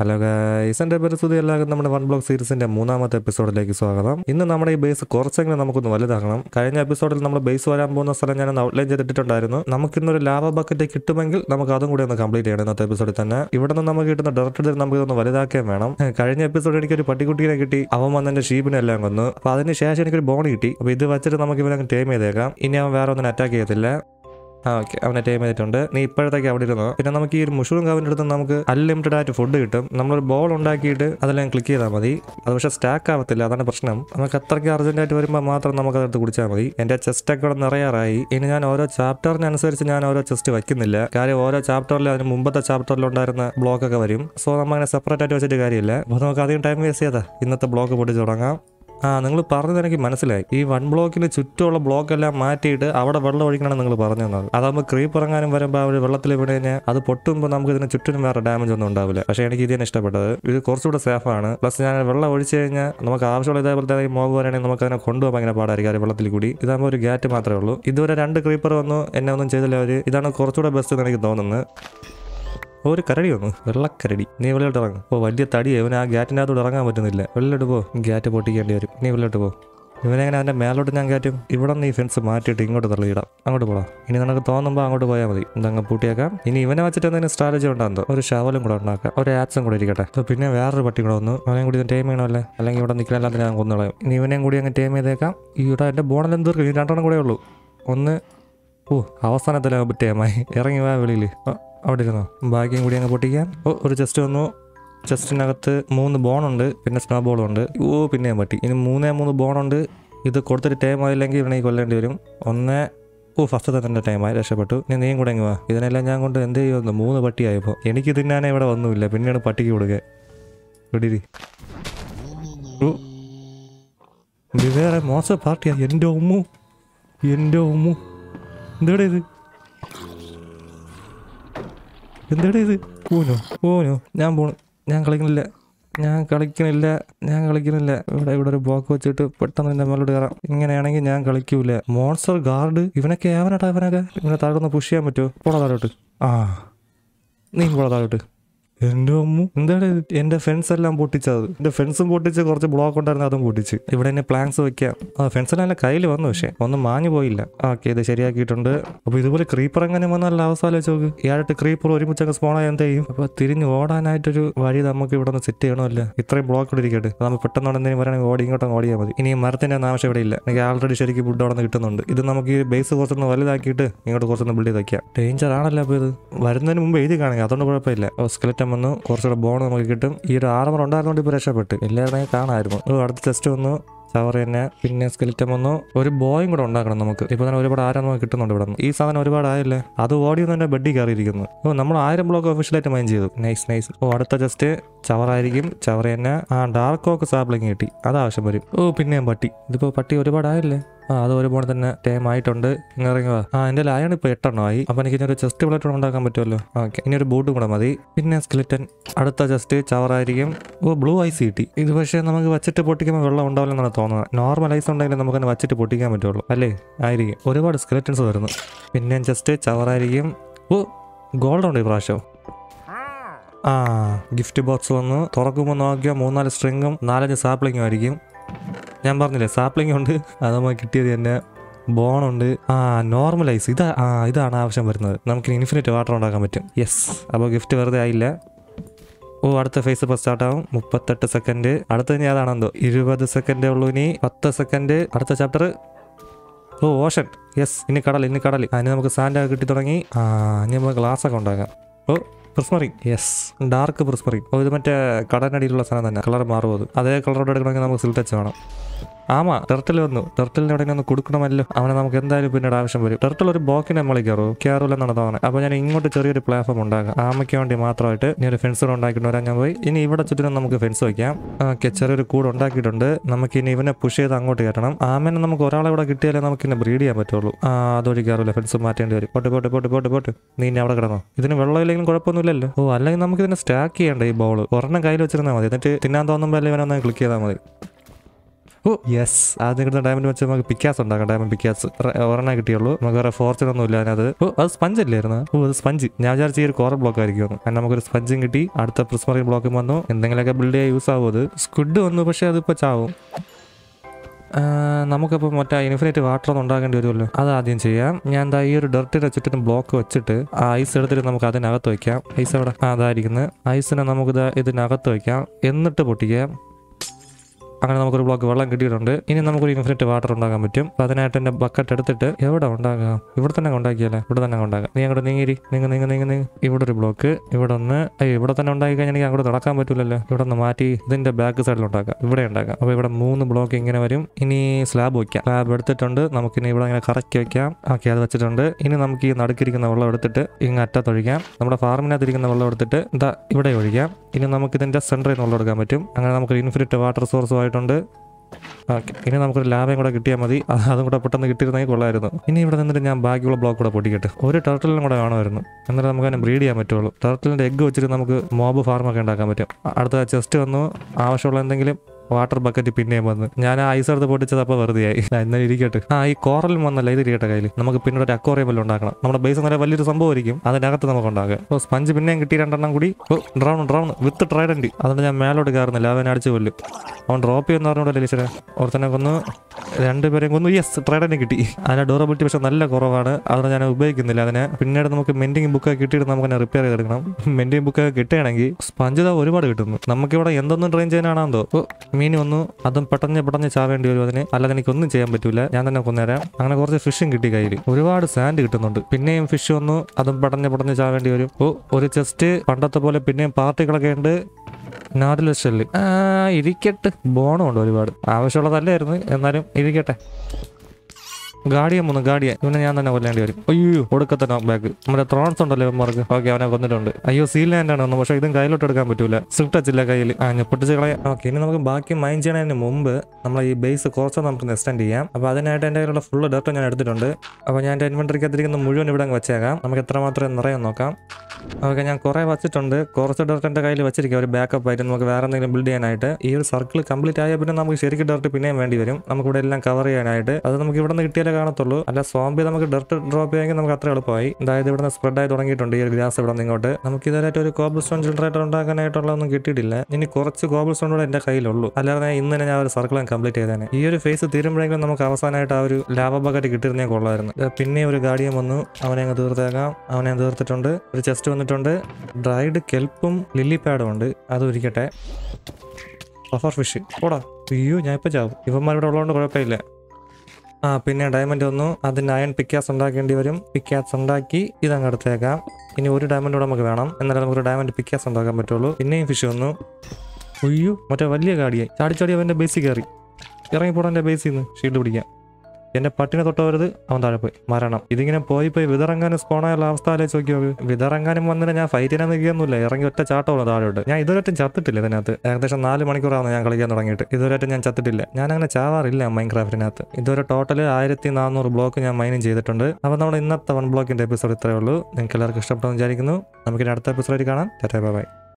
Hello guys എൻ്റെ പേര് സുധി എല്ലാവർക്കും നമ്മുടെ വൺ ബ്ലോക്ക് സീരീസിന്റെ മൂന്നാമത്തെ എപ്പിസോഡിലേക്ക് സ്വാഗതം ഇന്ന് നമ്മുടെ ഈ ബേസ് കുറച്ചെങ്കിലും നമുക്കൊന്ന് വലുതാക്കണം കഴിഞ്ഞ എപ്പിസോഡിൽ നമ്മൾ ബേസ് വരാൻ പോകുന്ന സ്ഥലം ഞാൻ ഔട്ട്ലൈൻ ചെയ്തിട്ടുണ്ടായിരുന്നു നമുക്ക് ഇന്നൊരു ലാവ ബക്കറ്റ് കിട്ടുമെങ്കിൽ നമുക്ക് അതും കൂടി ഒന്ന് കംപ്ലീറ്റ് ചെയ്യണം ഇന്നത്തെ എപ്പിസോഡിൽ തന്നെ ഇവിടെ നിന്ന് നമുക്ക് കിട്ടുന്ന ഡയറക്ടർ നമുക്ക് ഇതൊന്ന് വലുതാക്കുകയും വേണം ഏഹ് കഴിഞ്ഞ എപ്പിസോഡ് എനിക്കൊരു പട്ടിക്കുട്ടീനെ കിട്ടി അവൻ വന്ന് എൻ്റെ ഷീപ്പിനെ എല്ലാം കൊന്നു അപ്പോൾ അതിന് ശേഷം എനിക്കൊരു ബോൺ കിട്ടി അപ്പോൾ ഇത് വെച്ചിട്ട് നമുക്ക് ഇവനെ ടൈം ചെയ്തേക്കാം ഇനി അവൻ വേറെ ഒന്നിനെ അറ്റാക്ക് ചെയ്യത്തില്ല ആ ഓക്കെ അവനെ ടൈം ചെയ്തിട്ടുണ്ട് നീ ഇപ്പോഴത്തേക്ക് അവിടെ ഇരുന്നോ പിന്നെ നമുക്ക് ഈ ഒരു മുഷൂറും കവിൻ്റെ അടുത്ത് നമുക്ക് അൺലിമിറ്റഡ് ആയിട്ട് ഫുഡ് കിട്ടും നമ്മളൊരു ബോൾ ഉണ്ടാക്കിയിട്ട് അതെല്ലാം ക്ലിക്ക് ചെയ്താൽ മതി അത് പക്ഷേ സ്റ്റാക്ക് ആവത്തില്ല അതാണ് പ്രശ്നം നമുക്ക് അത്രയ്ക്ക് അർജൻറ്റായിട്ട് വരുമ്പോൾ മാത്രം നമുക്ക് അതെടുത്ത് കുടിച്ചാൽ മതി എൻ്റെ ചെസ്റ്റൊക്കെ ഇവിടെ നിറയാറായി ഇനി ഞാൻ ഓരോ ചാപ്റ്ററിനനുസരിച്ച് ഞാൻ ഓരോ ചെസ്റ്റ് വയ്ക്കുന്നില്ല കാര്യം ഓരോ ചാപ്റ്ററിൽ അതിന് മുമ്പത്തെ ചാപ്റ്ററിൽ ഉണ്ടായിരുന്ന ബ്ലോക്കൊക്കെ വരും സോ നമ്മൾ അങ്ങനെ സെപ്പറേറ്റ് ആയിട്ട് വെച്ചിട്ട് കാര്യമില്ല അപ്പോൾ നമുക്ക് അധികം ടൈം വേസ്റ്റ് ചെയ്താ ഇന്നത്തെ ബ്ലോക്ക് പൊട്ടി തുടങ്ങാം ആ നിങ്ങൾ പറഞ്ഞത് എനിക്ക് മനസ്സിലായി ഈ വൺ ബ്ലോക്കിന് ചുറ്റുമുള്ള ബ്ലോക്ക് എല്ലാം മാറ്റിയിട്ട് അവിടെ വെള്ളം ഒഴിക്കണം നിങ്ങൾ പറഞ്ഞു തന്നത് അതാകുമ്പോൾ ക്രീപ്പ് ഇറങ്ങാനും വരുമ്പോൾ അവർ വെള്ളത്തിൽ വീണ് കഴിഞ്ഞാൽ അത് പൊട്ടുമ്പോൾ നമുക്ക് ഇതിന് ചുറ്റിനും വേറെ ഡാമേജ് ഒന്നും ഉണ്ടാവില്ല പക്ഷേ എനിക്ക് ഇതിനെ ഇഷ്ടപ്പെട്ടത് ഇത് കുറച്ചുകൂടെ സേഫാണ് പ്ലസ് ഞാൻ വെള്ളം ഒഴിച്ച് കഴിഞ്ഞാൽ നമുക്ക് ആവശ്യമുള്ള ഇതേപോലത്തെ ഈ മോവ് വരാണെങ്കിൽ നമുക്ക് അതിനെ കൊണ്ടുപോകാൻ ഭയങ്കര പാടായിരിക്കും ആ ഒരു വെള്ളത്തിൽ കൂടി ഇതാകുമ്പോൾ ഒരു ഗ്യാറ്റ് മാത്രമേ ഉള്ളൂ ഇതുവരെ രണ്ട് ക്രീപ്പർ വന്നു എന്നെ ഒന്നും ചെയ്തില്ല അവർ ഇതാണ് കുറച്ചുകൂടെ ബെസ്റ്റ് എന്ന് എനിക്ക് തോന്നുന്നത് ഒരു കരടി വന്നു വെള്ളക്കരടി നീ വെള്ളിലോട്ട് ഇറങ്ങും ഓ വലിയ തടി ഇവന് ആ ഗ്യാറ്റിനകത്തോട് ഇറങ്ങാൻ പറ്റുന്നില്ല വെള്ളിലോട്ട് പോ ഗ്യാറ്റ് പൊട്ടിക്കേണ്ടി വരും നീ വെള്ളിലോട്ട് പോ ഇവനെങ്ങനെ അതിൻ്റെ മേലോട്ട് ഞാൻ കയറ്റും ഇവിടെ നിന്ന് ഈ ഫെൻസ് മാറ്റിയിട്ട് ഇങ്ങോട്ട് തള്ളിയിടാം അങ്ങോട്ട് പോടാം ഇനി നിനക്ക് തോന്നുമ്പോൾ അങ്ങോട്ട് പോയാൽ മതി ഇതങ്ങ് പൂട്ടിയേക്കാം ഇനി ഇവനെ വെച്ചിട്ട് എന്തെങ്കിലും സ്ട്രാറ്റജി ഉണ്ടാകുന്നോ ഒരു ഷവലും കൂടെ ഉണ്ടാക്കാം ഒരു ആപ്സും കൂടെ ഇരിക്കട്ടെ അപ്പോൾ പിന്നെ വേറൊരു പട്ടി കൂടെ വന്നു അവനെയും കൂടി ടൈം ചെയ്യണമല്ലേ അല്ലെങ്കിൽ ഇവിടെ നിൽക്കണമെല്ലാം ഞാൻ കൊന്നുകളയും ഇനി ഇവനെയും കൂടി അങ്ങ് ടൈം ചെയ്തേക്കാം ഇവിടെ എൻ്റെ ബോണെല്ലാം തീർക്കും ഇനി രണ്ടെണ്ണം കൂടെ ഉള്ളൂ ഒന്ന് ഓ അവസാനത്തിലെ ടൈമായി ഇറങ്ങി വാ വെളിയിൽ അവിടെ ഇരുന്നോ ബാക്കിയും കൂടി അങ്ങ് പൊട്ടിക്കാം ഓ ഒരു ചെസ്റ്റ് വന്നു ചെസ്റ്റിനകത്ത് മൂന്ന് ബോണുണ്ട് പിന്നെ സ്നോ ബോളും ഉണ്ട് ഓ പിന്നെയും പറ്റി ഇനി മൂന്നേ മൂന്ന് ബോണുണ്ട് ഇത് കൊടുത്തിട്ട് ടൈം ആയില്ലെങ്കിൽ ഇവനെ ഈ കൊല്ലേണ്ടി വരും ഒന്ന് ഓ ഫസ്റ്റ് തന്നെ ടൈമായി രക്ഷപ്പെട്ടു ഇനി നീയും കൂടെ അങ്ങ് വാ ഇതിനെല്ലാം ഞാൻ കൊണ്ട് എന്ത് ചെയ്യുമെന്ന് മൂന്ന് പട്ടിയായപ്പോൾ എനിക്ക് തിന്നാനേ ഇവിടെ ഒന്നുമില്ല പിന്നെയാണ് പട്ടിക്ക് കൊടുക്കുക വിടിരി ഓ ഇത് വേറെ മോശം പാർട്ടിയാ എൻ്റെ ഉമ്മു എൻ്റെ ഉമ്മു എന്താടെ ഇത് എന്താടെ ഇത് ഓനോ ഓനോ ഞാൻ പോണു ഞാൻ കളിക്കണില്ല ഞാൻ കളിക്കണില്ല ഞാൻ കളിക്കണില്ല ഇവിടെ ഇവിടെ ഒരു ബ്ലോക്ക് വെച്ചിട്ട് പെട്ടെന്ന് എൻ്റെ മേലോട്ട് കയറാം ഇങ്ങനെയാണെങ്കിൽ ഞാൻ കളിക്കൂല മോൺസ്റ്റർ ഗാർഡ് ഇവനൊക്കെ ഏവനാട്ടാ ഇവനൊക്കെ ഇവനെ താഴെ പുഷ് ചെയ്യാൻ പറ്റുമോ പോടാ താഴോട്ട് ആ നീ പോടാ താഴോട്ട് എൻ്റെ അമ്മു എന്താണ് ഇത്? എൻ്റെ ഫെൻസ് എല്ലാം പൊട്ടിച്ചത് എൻ്റെ ഫെൻസും പൊട്ടിച്ച് കുറച്ച് ബ്ലോക്ക് ഉണ്ടായിരുന്നു അതും പൊട്ടിച്ച് ഇവിടെ എന്നെ പ്ലാങ്സ് വെക്കാം ആ ഫെൻസെല്ലാം എൻ്റെ കയ്യിൽ വന്നു പക്ഷേ ഒന്നും മാഞ്ഞു പോയില്ല ഓക്കെ ഇത് ശരിയാക്കിയിട്ടുണ്ട് അപ്പോൾ ഇതുപോലെ ക്രീപ്പർ എങ്ങനെ വന്നാൽ അവസാനം വെച്ച് നോക്ക് ഇയാളുടെ ക്രീപ്പർ ഒരുമിച്ചൊക്കെ സ്പോണായി എന്ത് ചെയ്യും അപ്പോൾ തിരിഞ്ഞ് ഓടാനായിട്ടൊരു വഴി നമുക്ക് ഇവിടെ നിന്ന് സെറ്റ് ചെയ്യണമല്ലോ ഇത്രയും ബ്ലോക്ക് ഇവിടെ ഇരിക്കട്ടെ അത് നമ്മൾ പെട്ടെന്ന് എന്തെങ്കിലും പറയുകയാണെങ്കിൽ ഓടി ഇങ്ങോട്ടും ഓടിയാൽ മതി ഇനി ഈ മരത്തിൻ്റെ ഒന്നും ആവശ്യം ഇവിടെ ഇല്ല എനിക്ക് ആൾറെഡി ശരിക്കും ഫുഡ് അവിടെ നിന്ന് കിട്ടുന്നുണ്ട് ഇത് നമുക്ക് ഈ ബേസ് കുറച്ചൊന്ന് വലുതാക്കിയിട്ട് ഇങ്ങോട്ട് കുറച്ചൊന്ന് ബിൽഡ് ചെയ്ത് വയ്ക്കാം ഡേഞ്ചർ ആണല്ലോ അപ്പോൾ ഇത് വരുന്നതിന് മുമ്പ് എഴുതി കാണുക അതുകൊണ്ട് കുഴപ്പമില്ല ഓ സ്കെലറ്റം വന്നു കുറച്ചുകൂടെ ബോൺ നമുക്ക് കിട്ടും ഈ ഒരു ആറമർ ഉണ്ടായിരുന്നോണ്ട് ഇപ്പോൾ രക്ഷപ്പെട്ട് എല്ലാവരുടെയും കാണാമായിരുന്നു ഓ അടുത്ത ചെസ്റ്റ് വന്നു ചവർ തന്നെ പിന്നെ സ്കെലിറ്റം വന്നു ഒരു ബോയും കൂടെ ഉണ്ടാക്കണം നമുക്ക് ഇപ്പോൾ തന്നെ ഒരുപാട് ആരം നമുക്ക് കിട്ടുന്നുണ്ട് ഇവിടെ നിന്ന് ഈ സാധനം ഒരുപാട് ആയല്ലേ അത് ഓടി ഒന്ന് എൻ്റെ ബെഡിൽ കയറിയിരിക്കുന്നു ഓ നമ്മൾ ആയിരം ബ്ലോക്ക് ഒഫീഷ്യലായിട്ട് മൈൻ ചെയ്തു നൈസ് നൈസ് ഓ അടുത്ത ജസ്റ്റ് ചവറായിരിക്കും ചവർ തന്നെ ആ ഡാർക്ക് ഓക്ക് സാപ്ലിങ് കിട്ടി അത് ആവശ്യം വരും ഓ പിന്നെയും പട്ടി ഇതിപ്പോൾ പട്ടി ഒരുപാടായല്ലേ ആ അത് ഒരുപാട് തന്നെ ടൈം ആയിട്ടുണ്ട് ഇങ്ങ് ഇറങ്ങുക ആ എൻ്റെ ലയൺ ഇപ്പോൾ എട്ടെണ്ണമായി അപ്പോൾ എനിക്ക് ഇനി ഒരു ചെസ്റ്റ് പ്ലേറ്റ് ഉണ്ടാക്കാൻ പറ്റുമല്ലോ ഓക്കെ ഇനി ഒരു ബൂട്ടും കൂടെ മതി പിന്നെ സ്കെലിറ്റൻ അടുത്ത ജസ്റ്റ് ചവറായിരിക്കും ഓ ബ്ലൂ ഐസ് കിട്ടി ഇത് പക്ഷേ നമുക്ക് വച്ചിട്ട് പൊട്ടിക്കുമ്പോൾ വെള്ളം ഉണ്ടാവില്ലെന്നാണ് തോന്നുന്നത് നോർമൽ ഐസ് ഉണ്ടെങ്കിൽ നമുക്ക് തന്നെ വച്ചിട്ട് പൊട്ടിക്കാൻ പറ്റുള്ളൂ അല്ലേ ആയിരിക്കും ഒരുപാട് സ്കെലറ്റൻസ് വരുന്നു പിന്നെ ജസ്റ്റ് ചവറായിരിക്കും ഓ ഗോൾഡ് ഉണ്ട് ഈ പ്രാവശ്യം ആ ഗിഫ്റ്റ് ബോക്സ് വന്നു തുറക്കുമ്പോൾ നോക്കിയാൽ മൂന്നാല് സ്ട്രിങ്ങും നാലഞ്ച് സാപ്ലിങ്ങും ആയിരിക്കും ഞാൻ പറഞ്ഞില്ലേ സാപ്ലിംഗ് ഉണ്ട് അത് നമുക്ക് കിട്ടിയത് തന്നെ ബോണുണ്ട് ആ നോർമലൈസ് ഇതാ ആ ഇതാണ് ആവശ്യം വരുന്നത് നമുക്ക് ഇൻഫിനിറ്റ് വാട്ടർ ഉണ്ടാക്കാൻ പറ്റും യെസ് അപ്പോൾ ഗിഫ്റ്റ് വെറുതെ ആയില്ല ഓ അടുത്ത ഫേസ് ഇപ്പോൾ സ്റ്റാർട്ട് ആവും മുപ്പത്തെട്ട് സെക്കൻഡ് അടുത്ത ഇനി അതാണെന്തോ ഇരുപത് സെക്കൻഡേ ഉള്ളൂ ഇനി പത്ത് സെക്കൻഡ് അടുത്ത ചാപ്റ്റർ ഓ ഓഷൻ യെസ് ഇനി കടൽ ഇനി കടൽ അതിന് നമുക്ക് സാൻഡ് കിട്ടി തുടങ്ങി ആ ഇനി നമുക്ക് ഗ്ലാസ് ഒക്കെ ഉണ്ടാക്കാം ഓ പ്രിസ്മറിങ് യെസ് ഡാർക്ക് പ്രിസ്മറിങ് ഓ ഇത് മറ്റേ കടനടിയിലുള്ള സാധനം തന്നെ കളർ മാറും അത് അതേ കളറോട് എടുക്കണമെങ്കിൽ നമുക്ക് സിൽ ടച്ച് വേണം ആമാ ടെർട്ടിൽ വന്നു ടെർട്ടിലിന് എവിടെ ഒന്ന് കൊടുക്കണമല്ലോ അവനെ നമുക്ക് എന്തായാലും പിന്നീട് ആവശ്യം വരും ടെർട്ടിൽ ഒരു ബോക്കിനെ നമ്മൾ കയറുമോ കയറൂലെന്നാണ് തോന്നുന്നത് അപ്പോൾ ഞാൻ ഇങ്ങോട്ട് ചെറിയൊരു പ്ലാറ്റ്ഫോം ഉണ്ടാക്കാം ആമയ്ക്ക് വേണ്ടി മാത്രമായിട്ട് ഇനി ഒരു ഫെൻസ് ഉണ്ടാക്കിയിട്ട് വരാൻ ഞാൻ പോയി ഇനി ഇവിടെ ചുറ്റിനും നമുക്ക് ഫെൻസ് വയ്ക്കാം ഓക്കെ ചെറിയൊരു കൂട് ഉണ്ടാക്കിയിട്ടുണ്ട് നമുക്ക് ഇനി ഇവനെ പുഷ് ചെയ്ത് അങ്ങോട്ട് കയറ്റണം ആമനെ നമുക്ക് ഒരാളെ ഇവിടെ കിട്ടിയാലേ നമുക്ക് ഇന്നെ ബ്രീഡ് ചെയ്യാൻ പറ്റുള്ളൂ ആ അതുവഴി കയറില്ല ഫെൻസ് മാറ്റേണ്ടി വരും പോട്ട് പോട്ട് പോട്ട് പോട്ട് പോട്ട് നീ ഇനി അവിടെ കിടന്നോ ഇതിന് വെള്ളമില്ലെങ്കിലും കുഴപ്പമൊന്നുമില്ലല്ലോ ഓ അല്ലെങ്കിൽ നമുക്ക് ഇതിനെ സ്റ്റാക്ക് ചെയ്യണ്ട ഈ ബോൾ ഒരെണ്ണം കയ്യിൽ വെച്ചിരുന്നാൽ മതി എന്നിട്ട് തിന്നാൻ തോന്നുമ്പോൾ അല്ലേ ഇവനൊന്ന് ക്ലിക്ക് ചെയ്താൽ മതി ഓ യെസ് ആദ്യം കിട്ടുന്ന ഡയമണ്ട് വെച്ച് നമുക്ക് പിക്കാസ് ഉണ്ടാക്കാം ഡയമണ്ട് പിക്കാസ് ഒരെണ്ണം കിട്ടിയുള്ളൂ നമുക്ക് വേറെ ഫോർച്ചൂൺ ഒന്നും ഇല്ല അതിനകത്ത് ഓ അത് സ്പഞ്ച് അല്ലായിരുന്നു ഓ അത് സ്പഞ്ച് ഞാൻ വിചാരിച്ച ഈ ഒരു കോറൽ ബ്ലോക്ക് ആയിരിക്കും കാരണം നമുക്കൊരു സ്പഞ്ചും കിട്ടി അടുത്ത പ്രിസ്മറി ബ്ലോക്കും വന്നു എന്തെങ്കിലുമൊക്കെ ബിൽഡ് ചെയ്യാൻ യൂസ് ആവും അത് സ്ക്വിഡ് വന്നു പക്ഷേ അതിപ്പോൾ ചാവും ആ, നമുക്കപ്പോൾ മറ്റേ ഇൻഫിനിറ്റ് വാട്ടർ ഒന്നും ഉണ്ടാക്കേണ്ടി വരുമല്ലോ അത് ആദ്യം ചെയ്യാം ഞാൻ എന്താ ഈ ഒരു ഡർട്ടിനെ ചുറ്റിനും ബ്ലോക്ക് വെച്ചിട്ട് ആ ഐസ് എടുത്തിട്ട് നമുക്ക് അതിനകത്ത് വയ്ക്കാം ഐസ് എവിടെ ആ അതായിരിക്കുന്നത് ഐസിനെ നമുക്കിത് ഇതിനകത്ത് വയ്ക്കാം എന്നിട്ട് പൊട്ടിക്കാം അങ്ങനെ നമുക്കൊരു ബ്ലോക്ക് വെള്ളം കിട്ടിയിട്ടുണ്ട് ഇനി നമുക്കൊരു ഇൻഫിനിറ്റ് വാട്ടർ ഉണ്ടാക്കാൻ പറ്റും അപ്പോൾ അതിനായിട്ട് എൻ്റെ ബക്കറ്റ് എടുത്തിട്ട് എവിടെ ഉണ്ടാക്കാം ഇവിടെ തന്നെ ഉണ്ടാക്കിയാലേ ഇവിടെ തന്നെ ഉണ്ടാക്കാം നീ അങ്ങോട്ട് നീങ്ങിരി നീങ്ങ നീങ്ങ നീങ്ങ നീങ്ങ ഇവിടെ ഒരു ബ്ലോക്ക് ഇവിടെ ഒന്ന് അയ്യോ ഇവിടെ തന്നെ ഉണ്ടാക്കി കഴിഞ്ഞാൽ എനിക്ക് അങ്ങോട്ട് നടക്കാൻ പറ്റില്ലല്ലോ ഇവിടെ ഒന്ന് മാറ്റി ഇതിൻ്റെ ബാക്ക് സൈഡിൽ ഉണ്ടാക്കാം ഇവിടെ ഉണ്ടാക്കാം അപ്പോൾ ഇവിടെ മൂന്ന് ബ്ലോക്ക് ഇങ്ങനെ വരും ഇനി സ്ലാബ് വയ്ക്കാം സ്ലാബ് എടുത്തിട്ടുണ്ട് നമുക്കിനി ഇവിടെ ഇങ്ങനെ കറക്കി വയ്ക്കാം ഓക്കെ അത് വെച്ചിട്ടുണ്ട് ഇനി നമുക്ക് ഈ നടുക്കിരിക്കുന്ന വെള്ളം എടുത്തിട്ട് ഇങ്ങ് അറ്റത്തൊഴിക്കാം നമ്മുടെ ഫാർമിനകത്തിരിക്കുന്ന വെള്ളം എടുത്തിട്ട് ഇതാ ഇവിടെ ഒഴിക്കാം ഇനി നമുക്ക് ഇതിൻ്റെ സെൻറ്ററിൽ നിന്ന് വെള്ളം എടുക്കാൻ പറ്റും അങ്ങനെ നമുക്ക് ഇൻഫിനിറ്റ് വാട്ടർ സോഴ്സും ആയിട്ടുണ്ട് ഓക്കെ ഇനി നമുക്കൊരു ലാഭം കൂടെ കിട്ടിയാൽ മതി അത് അതും കൂടെ പെട്ടെന്ന് കിട്ടിയിരുന്നെങ്കിൽ കൊള്ളായിരുന്നു ഇനി ഇവിടെ നിന്നിട്ട് ഞാൻ ബാക്കിയുള്ള ബ്ലോക്ക് കൂടെ പൊട്ടിക്കട്ടെ ഒരു ടർട്ടിലും കൂടെ കാണുമായിരുന്നു എന്നിട്ട് നമുക്ക് അതിനെ ബ്രീഡ് ചെയ്യാൻ പറ്റുള്ളൂ ടർട്ടിലിൻ്റെ എഗ്ഗ് വെച്ചിട്ട് നമുക്ക് മോബ് ഫാർമൊക്കെ ഉണ്ടാക്കാൻ പറ്റും അടുത്ത ചെസ്റ്റ് വന്നു ആവശ്യമുള്ള എന്തെങ്കിലും വാട്ടർ ബക്കറ്റ് പിന്നെയും വന്ന് ഞാൻ ആ ഐസ് എടുത്ത് പൊട്ടിച്ചത് അപ്പോൾ വെറുതെ ആയി എന്നാലും ഇരിക്കട്ടെ ആ ഈ കോറലും വന്നല്ല ഇത് ഇരിക്കട്ടെ കയ്യിൽ നമുക്ക് പിന്നെ ഒരു അക്വറിയം വല്ലതും ഉണ്ടാക്കണം നമ്മുടെ ബേസ് നല്ല വലിയൊരു സംഭവമായിരിക്കും അതിനകത്ത് നമുക്ക് ഉണ്ടാക്കാം ഓ സ്പഞ്ച് പിന്നെയും കിട്ടി രണ്ടെണ്ണം കൂടി oh drown drown with trident അതുകൊണ്ട് ഞാൻ മേലോട്ട് കയറുന്നില്ല അവൻ അടിച്ച് കൊല്ലും അവൻ ഡ്രോപ്പ് ചെയ്യുന്ന പറഞ്ഞോണ്ടല്ലേ ഈശ്വര ഒരുത്തനെ കൊന്നു രണ്ടുപേരെയും കൊന്നു യെസ് ട്രൈഡൻറ്റ് കിട്ടി അതിന്റെ ഡ്യൂറബിലിറ്റി പക്ഷെ നല്ല കുറവാണ് അതുകൊണ്ട് ഞാൻ ഉപയോഗിക്കുന്നില്ല അതിനെ പിന്നീട് നമുക്ക് മെൻഡിങ് ബുക്ക് കിട്ടിയിട്ട് നമുക്ക് അതിനെ റിപ്പയർ ചെയ്തെടുക്കണം മെൻഡിങ് ബുക്ക് കിട്ടുകയാണെങ്കിൽ സ്പഞ്ച് ഇതാ ഒരുപാട് കിട്ടുന്നു നമുക്കിവിടെ എന്തൊന്നും ട്രെയിൻ ചെയ്യാനാണെന്തോ ഓ മീൻ വന്നു അതും പെട്ടെന്ന് പെട്ടെന്ന് ചാവേണ്ടി വരും അതിന് അല്ലാതെ എനിക്കൊന്നും ചെയ്യാൻ പറ്റൂല ഞാൻ തന്നെ കൊന്നുതരാം അങ്ങനെ കുറച്ച് ഫിഷും കിട്ടി കയ്യിൽ ഒരുപാട് സാൻഡ് കിട്ടുന്നുണ്ട് പിന്നെയും ഫിഷ് വന്നു അതും പെട്ടെന്ന് പെട്ടെന്ന് ചാവേണ്ടി വരും ഓ ഒരു ചെസ്റ്റ് പണ്ടത്തെ പോലെ പിന്നെയും പാർട്ടികളൊക്കെ ഉണ്ട് നാല് ലക്ഷം ആ ഇരിക്കട്ടെ ബോണം ഉണ്ട് ഒരുപാട് ആവശ്യമുള്ളതല്ലായിരുന്നു എന്നാലും ഇരിക്കട്ടെ ഗാഡിയൻ വന്നു ഗാഡിയൻ ഇവനെ ഞാൻ തന്നെ കൊല്ലേണ്ടി വരും അയ്യോ ഒടുക്കത്തെ നോക്ക് ബാക്ക് നമ്മുടെ ത്രോൺസ് ഉണ്ടല്ലോ ഇവന്മാർക്ക് ഓക്കെ അവനെ കൊന്നിട്ടുണ്ട് അയ്യോ സീൽ ലാൻഡ് ആണ് പക്ഷേ ഇതും കയ്യിലോട്ട് എടുക്കാൻ പറ്റൂല സ്വിഫ്റ്റ് ടച്ചില്ല കയ്യിൽ ആ ഞാൻ പൊട്ടിച്ച് കളയാം ഓക്കെ ഇനി നമുക്ക് ബാക്കി മൈൻ ചെയ്യുന്നതിന് മുമ്പ് നമ്മൾ ഈ ബേസ് കുറച്ച് നമുക്ക് എക്സ്റ്റെൻഡ് ചെയ്യാം അപ്പോൾ അതിനായിട്ട് എൻ്റെ കയ്യിലുള്ള ഫുള്ള് ഡേറ്റ ഞാൻ എടുത്തിട്ടുണ്ട് അപ്പോൾ ഞാൻ എൻ്റെ ഇൻവെൻട്രിക്കകത്തിരിക്കുന്ന മുഴുവൻ ഇവിടെ അങ്ങ് വെച്ചേക്കാം നമുക്ക് എത്രമാത്രം നിറയാൻ നോക്കാം ഓക്കെ ഞാൻ കുറേ വച്ചിട്ടുണ്ട് കുറച്ച് ഡർട്ട് എൻ്റെ കയ്യിൽ വെച്ചിരിക്കുക ഒരു ബാക്കപ്പ് ആയിട്ട് നമുക്ക് വേറെ എന്തെങ്കിലും ബിൽഡ് ചെയ്യാനായിട്ട് ഈ ഒരു സർക്കിൾ കംപ്ലീറ്റ് ആയ പിന്നെ നമുക്ക് ശരിക്കും ഡർട്ട് പിന്നെയും വേണ്ടി വരും നമുക്ക് ഇവിടെ എല്ലാം കവർ ചെയ്യാനായിട്ട് അത് നമുക്ക് ഇവിടെ നിന്ന് കിട്ടിയാലേ കാണത്തുള്ളൂ അല്ല സോംബി നമുക്ക് ഡർട്ട് ഡ്രോപ്പ് ചെയ്യാമെങ്കിൽ നമുക്ക് അത്ര എളുപ്പമായി അതായത് ഇവിടെ നിന്ന് സ്പ്രെഡ് ആയി തുടങ്ങിയിട്ടുണ്ട് ഈ ഒരു ഗ്ലാസ് ഇവിടെ നിന്ന് ഇങ്ങോട്ട് നമുക്ക് ഇതായിട്ട് ഒരു കോബിൾ സ്റ്റോൺ ജനറേറ്റർ ഉണ്ടാക്കാനായിട്ടുള്ളതൊന്നും കിട്ടിയിട്ടില്ല ഇനി കുറച്ച് കോബിൾ സ്റ്റോൺ കൂടെ എൻ്റെ കയ്യിലുള്ളൂ അല്ലാതെ ഞാൻ ഇന്ന് തന്നെ ഞാൻ ഒരു സർക്കിൾ കംപ്ലീറ്റ് ചെയ്തേനെ ഈ ഒരു ഫേസ് തീരുമ്പോഴെങ്കിലും നമുക്ക് അവസാനമായിട്ട് ആ ഒരു ലാഭ ബക്കറ്റ് കിട്ടിയിരുന്നേ കൊള്ളായിരുന്നു ദേ പിന്നെ ഒരു ഗാഡിയൻ വന്നു അവനെ അങ്ങ് തീർത്തേക്കാം അവനെ ഞാൻ തീർത്തിട്ടുണ്ട് ഒരു ചെസ്റ്റ് വന്നിട്ടുണ്ട് ഡ്രൈഡ് കെൽപ്പും ലില്ലി പാഡും ഉണ്ട് അത് ഒരിക്കട്ടെ പഫർ ഫിഷ് ഓടാ അയ്യോ ഞാൻ ഇപ്പം ചാവും ഇവന്മാർ ഇവിടെ ഉള്ളതുകൊണ്ട് കുഴപ്പമില്ല ആ പിന്നെ ഡയമണ്ട് വന്നു അതിന് അയൺ പിക്കാസ് ഉണ്ടാക്കേണ്ടി വരും പിക്കാസ് ഉണ്ടാക്കി ഇതങ്ങ് എടുത്തേക്കാം ഇനി ഒരു ഡയമണ്ട് കൂടെ നമുക്ക് വേണം എന്നാലേ നമുക്ക് ഒരു ഡയമണ്ട് പിക്കാസ് ഉണ്ടാക്കാൻ പറ്റുള്ളൂ പിന്നെയും ഫിഷ് വന്നു അയ്യോ മറ്റേ വലിയ ഗാഡിയായി ചാടി ചാടി അവൻ്റെ ബേസിൽ കയറി ഇറങ്ങിപ്പോടാ എൻ്റെ ബേസിൽ നിന്ന് ഷീൽഡ് പിടിക്കാം എന്റെ പട്ടിനെ തൊട്ടവരുത് അവൻ താഴെ പോയി മരണം ഇതിങ്ങനെ പോയി പോയി വിതറങ്ങാനും സ്പോണായുള്ള അവസ്ഥ ആലോചിച്ച് നോക്കി നോക്ക് വിതറങ്ങാനും വന്നിട്ട് ഞാൻ ഫൈറ്റ് ചെയ്യാൻ നിൽക്കുകയൊന്നുമില്ല ഇറങ്ങി ഒറ്റ ചാട്ടമാണ് താഴോട്ട് ഞാൻ ഇതുവരെയായിട്ടും ചത്തിട്ടില്ല ഇതിനകത്ത് ഏകദേശം നാല് മണിക്കൂറാണ് ഞാൻ കളിക്കാൻ തുടങ്ങിയിട്ട് ഇതുവരെയായിട്ടും ഞാൻ ചത്തിട്ടില്ല ഞാൻ അങ്ങനെ ചാവാറില്ല മൈൻക്രാഫ്റ്റിനകത്ത് ഇതുവരെ ടോട്ടൽ ആയിരത്തി നാനൂറ് ബ്ലോക്ക് ഞാൻ മൈനും ചെയ്തിട്ടുണ്ട് അപ്പോൾ നമ്മുടെ ഇന്നത്തെ വൺ ബ്ലോക്കിന്റെ എപ്പിസോഡ് ഇത്രയേ ഉള്ളൂ നിങ്ങൾക്ക് എല്ലാവർക്കും ഇഷ്ടപ്പെട്ടെന്ന് വിചാരിക്കുന്നു നമുക്ക് ഇനി അടുത്ത എപ്പിസോഡിൽ കാണാം ടാറ്റാ ബൈ